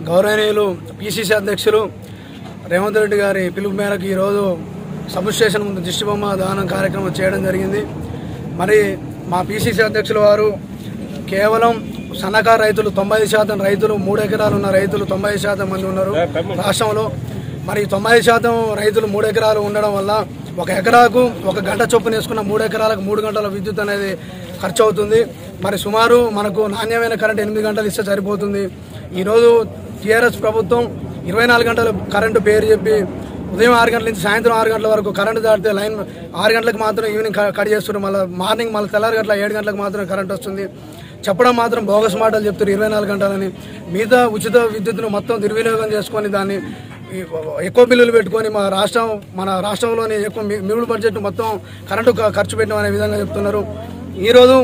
గౌరవనీయులు పిసిసి అధ్యక్షులు రేవంత్ రెడ్డి గారి పిలుపు మేరకు ఈరోజు సబ్ స్టేషన్ ముందు దిష్టిబొమ్మ దానం కార్యక్రమం చేయడం జరిగింది మరి మా పిసిసి అధ్యక్షుల వారు కేవలం సన్నకారు రైతులు తొంభై శాతం రైతులు మూడు ఎకరాలు ఉన్న రైతులు తొంభై శాతం మంది ఉన్నారు రాష్ట్రంలో మరి తొంభై శాతం రైతులు మూడు ఎకరాలు ఉండడం వల్ల ఒక ఎకరాకు ఒక గంట చొప్పున వేసుకున్న మూడు ఎకరాలకు మూడు గంటల విద్యుత్ అనేది ఖర్చు అవుతుంది మరి సుమారు మనకు నాణ్యమైన కరెంట్ ఎనిమిది గంటలు ఇస్తే సరిపోతుంది ఈరోజు టీఆర్ఎస్ ప్రభుత్వం ఇరవై నాలుగు గంటల కరెంటు పేరు చెప్పి ఉదయం ఆరు గంటల నుంచి సాయంత్రం ఆరు గంటల వరకు కరెంటు దాటితే లైన్ ఆరు గంటలకు మాత్రం ఈవినింగ్ క- కట్ చేస్తున్నారు మళ్ళీ మార్నింగ్ మళ్ళీ తెల్లారి గంటల ఏడు గంటలకు మాత్రం కరెంట్ వస్తుంది చెప్పడం మాత్రం బోగస్ మాటలు చెప్తారు ఇరవై నాలుగు గంటలని మిగతా ఉచిత విద్యుత్తును మొత్తం దుర్వినియోగం చేసుకొని దాన్ని ఈ ఎక్కువ బిల్లులు పెట్టుకొని మా రాష్ట్రం మన రాష్ట్రంలోని ఎక్కువ మి- మిగులు బడ్జెట్ మొత్తం కరెంటు క- ఖర్చు పెట్టడం అనే విధంగా చెప్తున్నారు ఈరోజు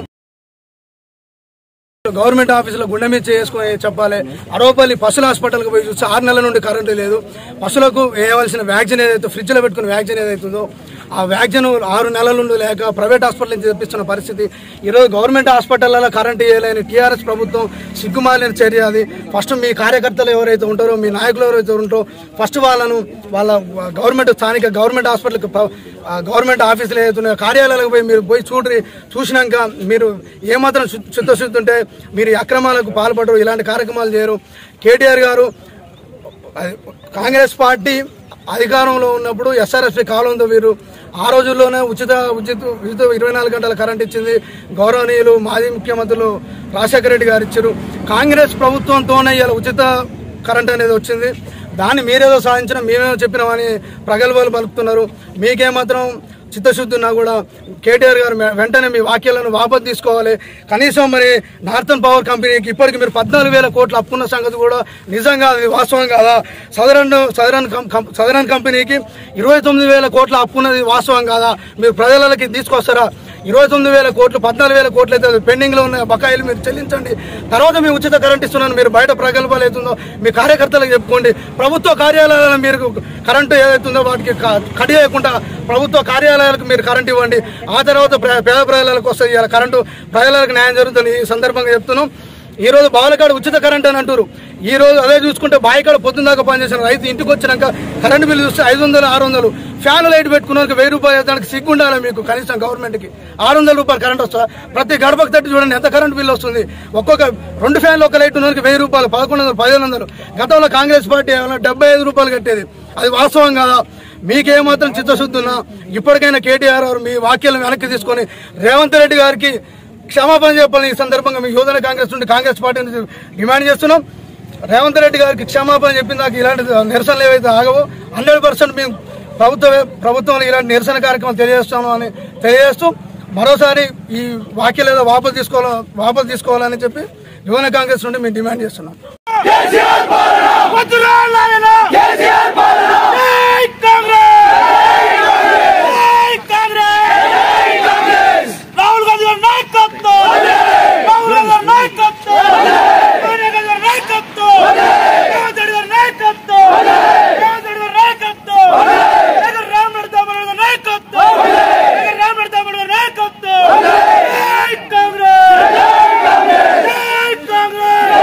గవర్నమెంట్ ఆఫీసులో గుండె మీద చేసుకుని చెప్పాలి అరవపల్లి పశుల హాస్పిటల్కి పోయి చూస్తే ఆరు నెలల నుండి కరెంటు లేదు పశువులకు వేయవలసిన వ్యాక్సిన్ ఏదైతే ఫ్రిడ్జ్లో పెట్టుకున్న వ్యాక్సిన్ ఏదైతుందో ఆ వ్యాక్సిన్ ఆరు నెలల నుండి లేక ప్రైవేట్ హాస్పిటల్ నుంచి తెప్పిస్తున్న పరిస్థితి ఈరోజు గవర్నమెంట్ హాస్పిటల్లో కరెంటు ఇవ్వలేని టీఆర్ఎస్ ప్రభుత్వం సిగ్గుమాలిన చర్య అది ఫస్ట్ మీ కార్యకర్తలు ఎవరైతే ఉంటారో మీ నాయకులు ఎవరైతే ఉంటారో ఫస్ట్ వాళ్ళను వాళ్ళ గవర్నమెంట్ స్థానిక గవర్నమెంట్ హాస్పిటల్కి ప- ఆ గవర్నమెంట్ ఆఫీసులు ఏదైతున్నాయో కార్యాలయాలకు పోయి మీరు పోయి చూడ్రి చూసినాక మీరు ఏమాత్రం శు- చిత్తశుద్ధి ఉంటే మీరు ఈ అక్రమాలకు పాల్పడరు ఇలాంటి కార్యక్రమాలు చేయరు కేటీఆర్ గారు అది కాంగ్రెస్ పార్టీ అధికారంలో ఉన్నప్పుడు ఎస్ఆర్ఎస్పీ కాలంతో వీరు ఆ రోజుల్లోనే ఉచిత ఉచిత ఉచిత ఇరవై నాలుగు గంటల కరెంట్ ఇచ్చింది గౌరవనీయులు మాజీ ముఖ్యమంత్రులు రాజశేఖర రెడ్డి గారు ఇచ్చారు కాంగ్రెస్ ప్రభుత్వంతోనే ఇలా ఉచిత కరెంట్ అనేది వచ్చింది దాన్ని మీరేదో సాధించిన మేమేదో చెప్పినామని ప్రగల్భాలు పలుకుతున్నారు మీకేమాత్రం చిత్తశుద్ధి ఉన్నా కూడా కేటీఆర్ గారు వె- వెంటనే మీ వాక్యాలను వాపసు తీసుకోవాలి కనీసం మరి నార్థన్ పవర్ కంపెనీకి ఇప్పటికి మీరు పద్నాలుగు వేల కోట్ల అప్పున్న సంగతి కూడా నిజంగా అది వాస్తవం కాదా southern southern com- com- southern కంపెనీకి ఇరవై తొమ్మిది వేల కోట్ల అప్పున్నది వాస్తవం కాదా మీరు ప్రజలకి తీసుకొస్తారా ఇరవై తొమ్మిది వేల కోట్లు పద్నాలుగు వేల కోట్లు అయితే పెండింగ్ లో ఉన్న బకాయిలు మీరు చెల్లించండి తర్వాత మీ ఉచిత కరెంట్ ఇస్తున్నాను మీరు బయట ప్రగల్భాలు అవుతుందో మీ కార్యకర్తలకు చెప్పుకోండి ప్రభుత్వ కార్యాలయాలను మీరు కరెంటు ఏదైతుందో వాటికి క- కట్ చేయకుండా ప్రభుత్వ కార్యాలయాలకు మీరు కరెంట్ ఇవ్వండి ఆ తర్వాత ప్ర- పేద ప్రజలకు వస్తుంది ఇలా కరెంటు ప్రజలకు న్యాయం జరుగుతుంది ఈ సందర్భంగా చెప్తున్నాం ఈ రోజు బాలకాడ ఉచిత కరెంట్ అని అంటారు ఈ రోజు అదే చూసుకుంటే బాయికాడ పొద్దున్న దాకా పనిచేసిన రైతు ఇంటికి వచ్చినాక కరెంటు బిల్లు చూస్తే ఐదు వందలు ఆరు వందలు ఫ్యాన్ లైట్ పెట్టుకున్నాక వెయ్యి రూపాయలు దానికి సిగ్గుండాలి మీకు కనీసం గవర్నమెంట్ కి ఆరు వందల రూపాయలు కరెంట్ వస్తా ప్రతి గడపకు తట్టి చూడండి ఎంత కరెంట్ బిల్లు వస్తుంది ఒక్కొక్క రెండు ఫ్యాన్లు ఒక లైట్ ఉన్నందుకు వెయ్యి రూపాయలు పదకొండు వందలు పదిహేను వందలు గతంలో కాంగ్రెస్ పార్టీ ఏమైనా డెబ్బై ఐదు రూపాయలు కట్టేది అది వాస్తవం కాదా మీకేమాత్రం చిత్తశుద్ధి ఉన్నా ఇప్పటికైనా కేటీఆర్ గారు మీ వాక్యాలను వెనక్కి తీసుకొని రేవంత్ రెడ్డి గారికి క్షమాపణ చెప్పాలని ఈ సందర్భంగా మీ యువజన కాంగ్రెస్ నుండి కాంగ్రెస్ పార్టీ నుంచి డిమాండ్ చేస్తున్నాం రేవంత్ రెడ్డి గారికి క్షమాపణ చెప్పిన దాకా ఇలాంటి నిరసనలు ఏవైతే ఆగవో హండ్రెడ్ పర్సెంట్ మేము ప్రభుత్వ ప్రభుత్వంలో ఇలాంటి నిరసన కార్యక్రమం తెలియజేస్తాము అని తెలియజేస్తూ మరోసారి ఈ వాక్యాలు ఏదో వాపసు తీసుకోవాల వాపసు తీసుకోవాలని చెప్పి యువన కాంగ్రెస్ నుండి మేము డిమాండ్ చేస్తున్నాం రాహుల్ గాంధీ గారి నాయకత్వం రాహుల్ గాంధీ గారి నాయకత్వం సోనియా గాంధీ గారి నాయకత్వం రేవంత్ రెడ్డి గారి నాయకత్వం రేవంత్ రెడ్డి గారి నాయకత్వం జగన్ రామ్ రెడ్డి దామోదర్ గారి నాయకత్వం జగన్ రామ్ రెడ్డి దామోదర్ గారి నాయకత్వం జై కాంగ్రెస్ జై కాంగ్రెస్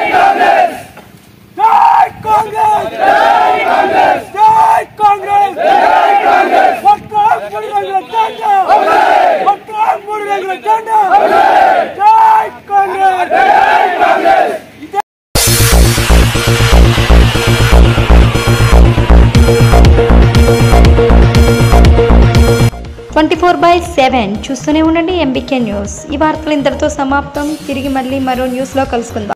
జై కాంగ్రెస్ జై కాంగ్రెస్ జై కాంగ్రెస్ జై కాంగ్రెస్ పక్కా మూడు రంగుల జెండా పక్కా మూడు రంగుల జెండా జై కాంగ్రెస్ జై Congress twenty four by seven చూస్తూనే ఉండండి ఎంబీకే న్యూస్ ఈ వార్తలు ఇంతటితో సమాప్తం తిరిగి మళ్ళీ మరో న్యూస్లో కలుసుకుందాం